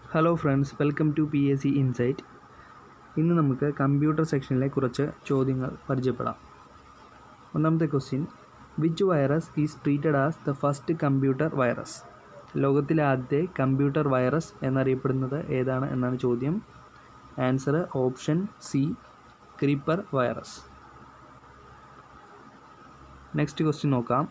hello friends welcome to P S C insight ഇന്ന് നമുക്ക് computer സെക്ഷനിലെ കുറച്ച് ചോദ്യങ്ങൾ പരിചയപ്പെടാം ഒന്നാമത്തെ question which virus is treated as the first computer virus ലോകത്തിലെ ആദ്യത്തെ കമ്പ്യൂട്ടർ വൈറസ് എന്നറിയപ്പെടുന്നത് ഏതാണ് എന്നാണ് ചോദ്യം answer option C creeper virus next question നോക്കാം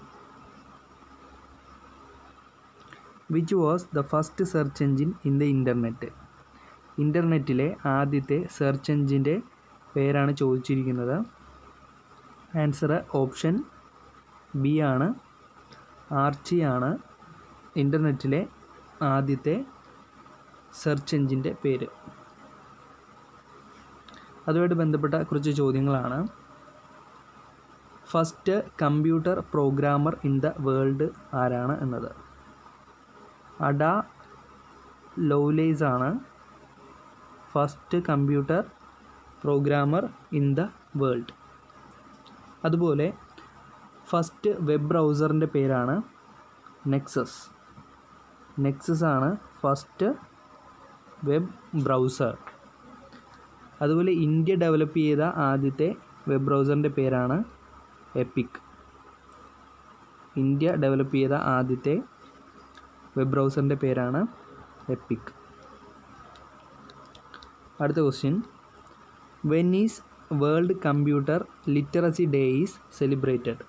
which was the first search engine in the internet ഇൻ്റർനെറ്റിലെ ആദ്യത്തെ സെർച്ച് എഞ്ചിൻ്റെ പേരാണ് ചോദിച്ചിരിക്കുന്നത് ആൻസർ ഓപ്ഷൻ ബി ആണ് ആർച്ചി ആണ് ഇൻ്റർനെറ്റിലെ ആദ്യത്തെ സെർച്ച് എഞ്ചിൻ്റെ പേര് അതുമായിട്ട് ബന്ധപ്പെട്ട കുറച്ച് ചോദ്യങ്ങളാണ് first computer programmer in the world ആരാണ് എന്നത് അഡ ലോലേസ് ആണ് first computer programmer in the world അതുപോലെ ഫസ്റ്റ് വെബ് ബ്രൗസറിൻ്റെ പേരാണ് നെക്സസ് നെക്സസ് ആണ് ഫസ്റ്റ് വെബ് ബ്രൗസർ അതുപോലെ ഇന്ത്യ ഡെവലപ്പ് ചെയ്ത ആദ്യത്തെ വെബ് ബ്രൗസറിൻ്റെ പേരാണ് എപ്പിക് ഇന്ത്യ ഡെവലപ്പ് ചെയ്ത ആദ്യത്തെ വെബ് ബ്രൗസറിൻ്റെ പേരാണ് എപ്പിക് അടുത്ത question when is world computer literacy day is celebrated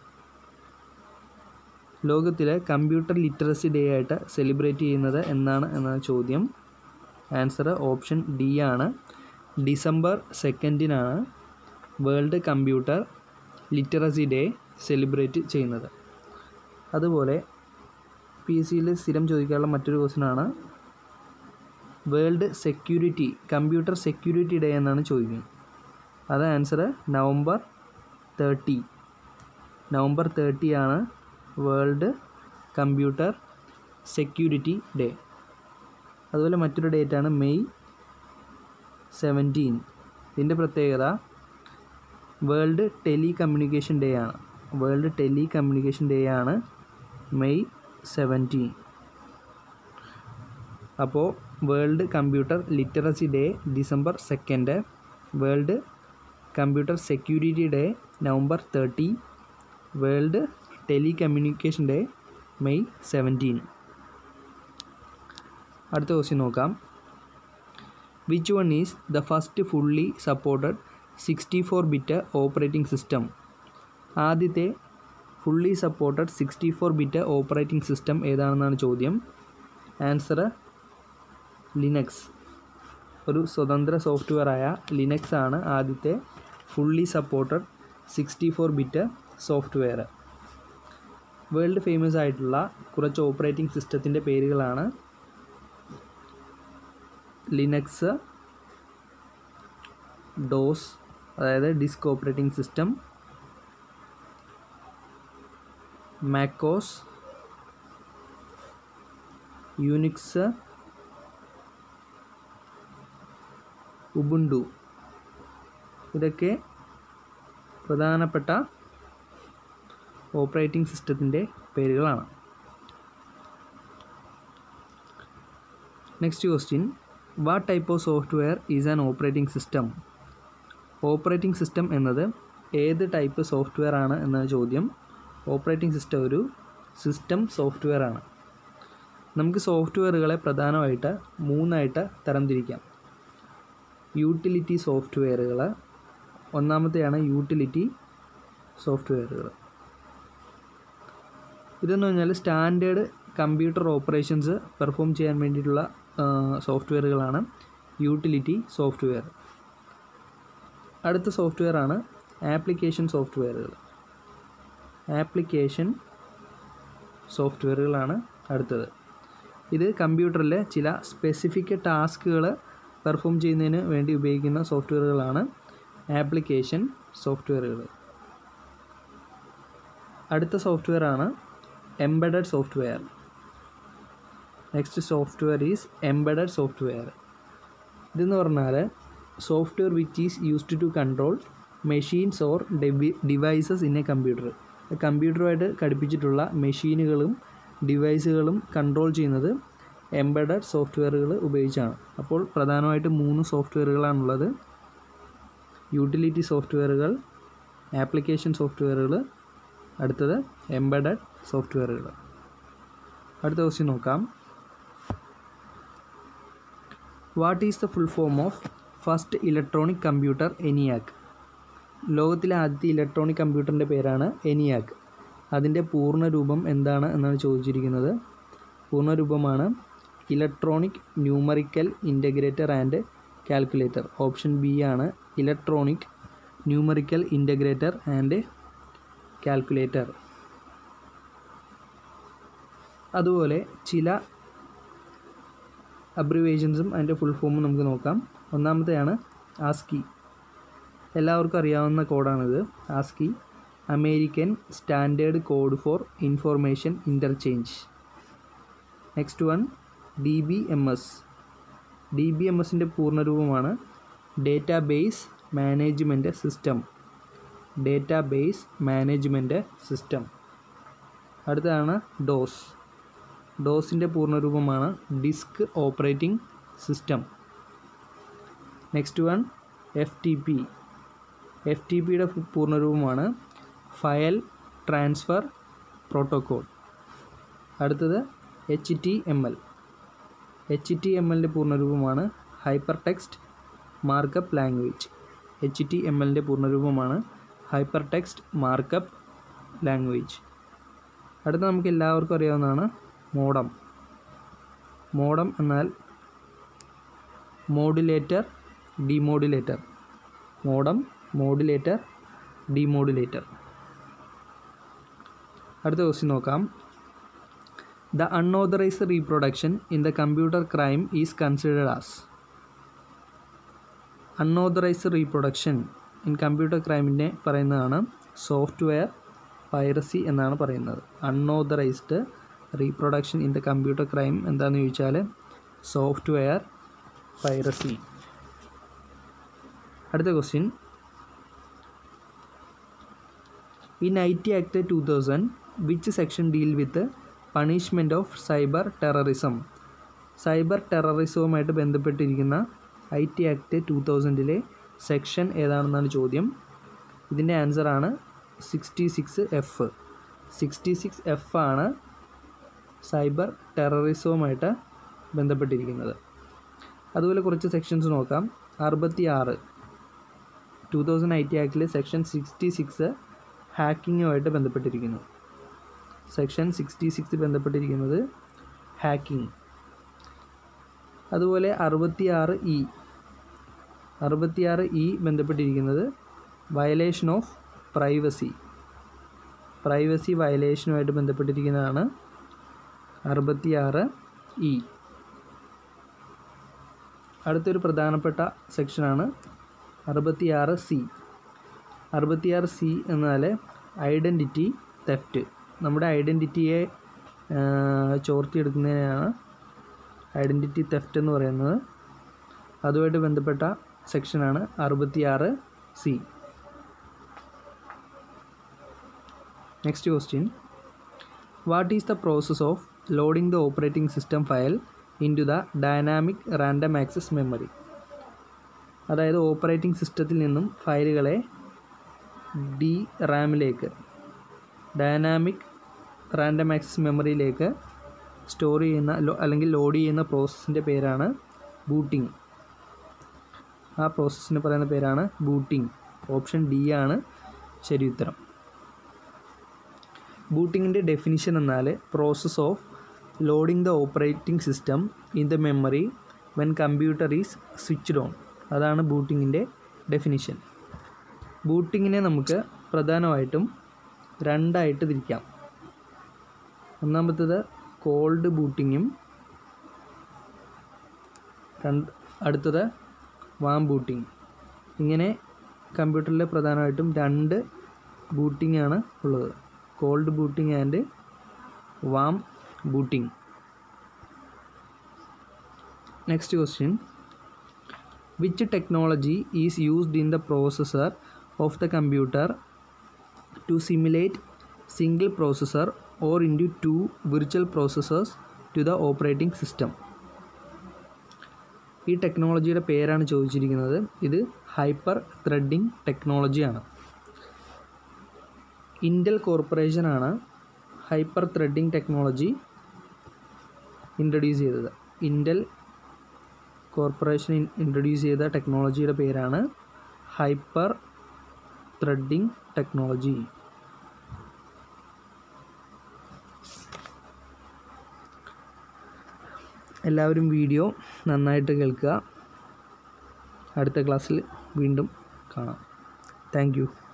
ലോകത്തിലെ കമ്പ്യൂട്ടർ ലിറ്ററസി ഡേ ആയിട്ട് സെലിബ്രേറ്റ് ചെയ്യുന്നത് എന്നാണ് എന്നാണ് ചോദ്യം ആൻസർ ഓപ്ഷൻ ഡി ആണ് ഡിസംബർ സെക്കൻഡിനാണ് world computer literacy day celebrate ചെയ്യുന്നത് അതുപോലെ പി എസ് സിയിൽ സ്ഥിരം ചോദിക്കാനുള്ള മറ്റൊരു ക്വസ്റ്റ്യനാണ് world security computer security day എന്നാണ് ചോദിക്കുന്നത് അത് answer November thirty November thirty ആണ് വേൾഡ് കമ്പ്യൂട്ടർ സെക്യൂരിറ്റി ഡേ അതുപോലെ മറ്റൊരു ഡേറ്റാണ് മെയ് സെവൻറ്റീൻ ഇതിൻ്റെ പ്രത്യേകത വേൾഡ് ടെലി കമ്മ്യൂണിക്കേഷൻ ഡേ ആണ് വേൾഡ് ടെലി കമ്മ്യൂണിക്കേഷൻ ഡേ ആണ് മെയ് സെവൻറ്റീൻ അപ്പോൾ world computer literacy day December second world computer security day November thirty world telecommunication day May seventeen അടുത്ത question നോക്കാം which one is the first fully supported sixty four bit operating system ആദ്യത്തെ fully supported sixty four bit operating system ഏതാണെന്നാണ് ചോദ്യം answer Linux ഒരു സ്വതന്ത്ര സോഫ്റ്റ്വെയറായ Linux ആണ് ആദ്യത്തെ fully supported sixty four bit software world famous ആയിട്ടുള്ള കുറച്ച് ഓപ്പറേറ്റിംഗ് സിസ്റ്റത്തിൻ്റെ പേരുകളാണ് ലിനക്സ് ഡോസ് അതായത് disk operating system macOS Unix Ubuntu ഇതൊക്കെ പ്രധാനപ്പെട്ട ഓപ്പറേറ്റിംഗ് സിസ്റ്റത്തിൻ്റെ പേരുകളാണ് next question what type of software is an operating system operating system എന്നത് ഏത് ടൈപ്പ് സോഫ്റ്റ്വെയർ ആണ് എന്ന ചോദ്യം ഓപ്പറേറ്റിംഗ് സിസ്റ്റം ഒരു സിസ്റ്റം സോഫ്റ്റ്വെയർ ആണ് നമുക്ക് സോഫ്റ്റ്വെയറുകളെ പ്രധാനമായിട്ട് മൂന്നായിട്ട് തരംതിരിക്കാം യൂട്ടിലിറ്റി സോഫ്റ്റ്വെയറുകൾ ഒന്നാമത്തെയാണ് യൂട്ടിലിറ്റി സോഫ്റ്റ്വെയറുകൾ ഇതെന്ന് പറഞ്ഞാൽ സ്റ്റാൻഡേർഡ് കമ്പ്യൂട്ടർ ഓപ്പറേഷൻസ് പെർഫോം ചെയ്യാൻ വേണ്ടിയിട്ടുള്ള സോഫ്റ്റ്വെയറുകളാണ് യൂട്ടിലിറ്റി സോഫ്റ്റ്വെയർ അടുത്ത സോഫ്റ്റ്വെയർ ആണ് ആപ്ലിക്കേഷൻ സോഫ്റ്റ്വെയറുകൾ ആപ്ലിക്കേഷൻ സോഫ്റ്റ്വെയറുകളാണ് അടുത്തത് ഇത് കമ്പ്യൂട്ടറിലെ ചില സ്പെസിഫിക് ടാസ്കുകൾ പെർഫോം ചെയ്യുന്നതിന് വേണ്ടി ഉപയോഗിക്കുന്ന സോഫ്റ്റ്വെയറുകളാണ് ആപ്ലിക്കേഷൻ സോഫ്റ്റ്വെയറുകൾ അടുത്ത സോഫ്റ്റ്വെയർ ആണ് embedded software next software is embedded software ഇതെന്ന് പറഞ്ഞാൽ software which is used to control machines or devices in a computer കമ്പ്യൂട്ടറുമായിട്ട് ഘടിപ്പിച്ചിട്ടുള്ള മെഷീനുകളും ഡിവൈസുകളും കൺട്രോൾ ചെയ്യുന്നത് എംബഡഡ് സോഫ്റ്റ്വെയറുകൾ ഉപയോഗിച്ചാണ് അപ്പോൾ പ്രധാനമായിട്ടും മൂന്ന് സോഫ്റ്റ്വെയറുകളാണുള്ളത് യൂട്ടിലിറ്റി സോഫ്റ്റ്വെയറുകൾ ആപ്ലിക്കേഷൻ സോഫ്റ്റ്വെയറുകൾ അടുത്തത് എംബഡഡ് സോഫ്റ്റ്വെയറുകൾ അടുത്ത ക്വസ്റ്റ്യൻ നോക്കാം what is the full form of first electronic computer ENIAC ലോകത്തിലെ ആദ്യത്തെ ഇലക്ട്രോണിക് കമ്പ്യൂട്ടറിൻ്റെ പേരാണ് എനിയാക്ക് അതിൻ്റെ പൂർണ്ണ രൂപം എന്താണ് എന്നാണ് ചോദിച്ചിരിക്കുന്നത് പൂർണ്ണ രൂപമാണ് electronic numerical integrator and calculator option B ആണ് electronic numerical integrator and calculator അതുപോലെ ചില അബ്രിവേഷൻസും അതിൻ്റെ ഫുൾ ഫോമും നമുക്ക് നോക്കാം ഒന്നാമത്തെയാണ് ആസ്കി എല്ലാവർക്കും അറിയാവുന്ന കോഡാണിത് ASCII American standard code for information interchange next one D B M S D B M എസിൻ്റെ പൂർണ്ണരൂപമാണ് data base management system data base management system അടുത്തതാണ് ഡോസ് ഡോസിൻ്റെ പൂർണ്ണരൂപമാണ് disk operating system next one F T P F T പിയുടെ പൂർണ്ണരൂപമാണ് file transfer protocol അടുത്തത് H T M L H T M എല്ലിൻ്റെ പൂർണ്ണരൂപമാണ് hyper text markup language H T M എല്ലിൻ്റെ പൂർണ്ണരൂപമാണ് ഹൈപ്പർ ടെക്സ്റ്റ് മാർക്കപ്പ് ലാംഗ്വേജ് അടുത്ത നമുക്ക് എല്ലാവർക്കും അറിയാവുന്നതാണ് മോഡം മോഡം എന്നാൽ modulator demodulator modem modulator demodulator അടുത്ത ക്വസ്റ്റ്യൻ നോക്കാം the unauthorised reproduction in the computer crime is considered as unauthorised reproduction in computer ക്രൈമിനെ പറയുന്നതാണ് സോഫ്റ്റ്വെയർ പൈറസി എന്നാണ് പറയുന്നത് unauthorised reproduction in the computer crime എന്താണെന്ന് ചോദിച്ചാൽ സോഫ്റ്റ്വെയർ പൈറസി അടുത്ത question in I T act two thousand which section deal with punishment of cyber terrorism cyber ടെററിസവുമായിട്ട് ബന്ധപ്പെട്ടിരിക്കുന്ന I T act to തൗസൻഡിലെ സെക്ഷൻ ഏതാണെന്നാണ് ചോദ്യം ഇതിൻ്റെ ആൻസറാണ് sixty six F sixty six F ആണ് സൈബർ ടെററിസവുമായിട്ട് ബന്ധപ്പെട്ടിരിക്കുന്നത് അതുപോലെ കുറച്ച് സെക്ഷൻസ് നോക്കാം അറുപത്തി ആറ് ടു തൗസൻഡ് ഐ ടി ആക്ടിലെ സെക്ഷൻ സിക്സ്റ്റി സിക്സ് ഹാക്കിങ്ങുമായിട്ട് ബന്ധപ്പെട്ടിരിക്കുന്നു സെക്ഷൻ സിക്സ്റ്റി സിക്സ് ബന്ധപ്പെട്ടിരിക്കുന്നത് ഹാക്കിംഗ് അതുപോലെ അറുപത്തിയാറ് ഇ അറുപത്തിയാറ് ഇ ബന്ധപ്പെട്ടിരിക്കുന്നത് വയലേഷൻ ഓഫ് പ്രൈവസി പ്രൈവസി വയലേഷനുമായിട്ട് ബന്ധപ്പെട്ടിരിക്കുന്നതാണ് അറുപത്തിയാറ് ഇ അടുത്തൊരു പ്രധാനപ്പെട്ട സെക്ഷനാണ് അറുപത്തിയാറ് സി അറുപത്തിയാറ് സി എന്നാൽ ഐഡൻറ്റിറ്റി തെഫ്റ്റ് നമ്മുടെ ഐഡൻറ്റിറ്റിയെ ചോർത്തിയെടുക്കുന്നതിനാണ് ഐഡൻറ്റിറ്റി തെഫ്റ്റ് എന്ന് പറയുന്നത് അതുമായിട്ട് ബന്ധപ്പെട്ട സെക്ഷനാണ് അറുപത്തിയാറ് C next question what is the process of loading the operating system file into the dynamic random access memory അതായത് ഓപ്പറേറ്റിംഗ് സിസ്റ്റത്തിൽ നിന്നും ഫയലുകളെ ഡി റാമിലേക്ക് ഡൈനാമിക് റാൻഡം ആക്സസ് മെമ്മറിയിലേക്ക് സ്റ്റോർ ചെയ്യുന്ന ലോ- അല്ലെങ്കിൽ ലോഡ് ചെയ്യുന്ന പ്രോസസ്സിൻ്റെ പേരാണ് ബൂട്ടിംഗ് ആ പ്രോസസ്സിന് പറയുന്ന പേരാണ് ബൂട്ടിംഗ് ഓപ്ഷൻ ഡി ആണ് ശരി ഉത്തരം ബൂട്ടിങ്ങിൻ്റെ ഡെഫിനിഷൻ എന്നാൽ process of loading the operating system in the memory when computer is switched on അതാണ് ബൂട്ടിങ്ങിൻ്റെ ഡെഫിനിഷൻ ബൂട്ടിങ്ങിനെ നമുക്ക് പ്രധാനമായിട്ടും രണ്ടായിട്ട് തിരിക്കാം ഒന്നാമത്തേത് കോൾഡ് ബൂട്ടിങ്ങും രണ്ട് അടുത്തത് വാം ബൂട്ടിങ് ഇങ്ങനെ കമ്പ്യൂട്ടറിൽ പ്രധാനമായിട്ടും രണ്ട് ബൂട്ടിംഗ് ആണ് ഉള്ളത് cold booting and warm booting next question which technology is used in the processor of the computer to simulate single processor or into two virtual processors to to the operating system ഈ ടെക്നോളജിയുടെ പേരാണ് ചോദിച്ചിരിക്കുന്നത് ഇത് hyper threading ടെക്നോളജിയാണ് Intel കോർപ്പറേഷനാണ് hyper threading technology introduce ചെയ്തത് Intel corporation introduce ചെയ്ത ടെക്നോളജിയുടെ പേരാണ് ഹൈപ്പർ ത്രെഡിംഗ് ടെക്നോളജി എല്ലാവരും വീഡിയോ നന്നായിട്ട് കേൾക്കുക അടുത്ത ക്ലാസ്സിൽ വീണ്ടും കാണാം താങ്ക് യു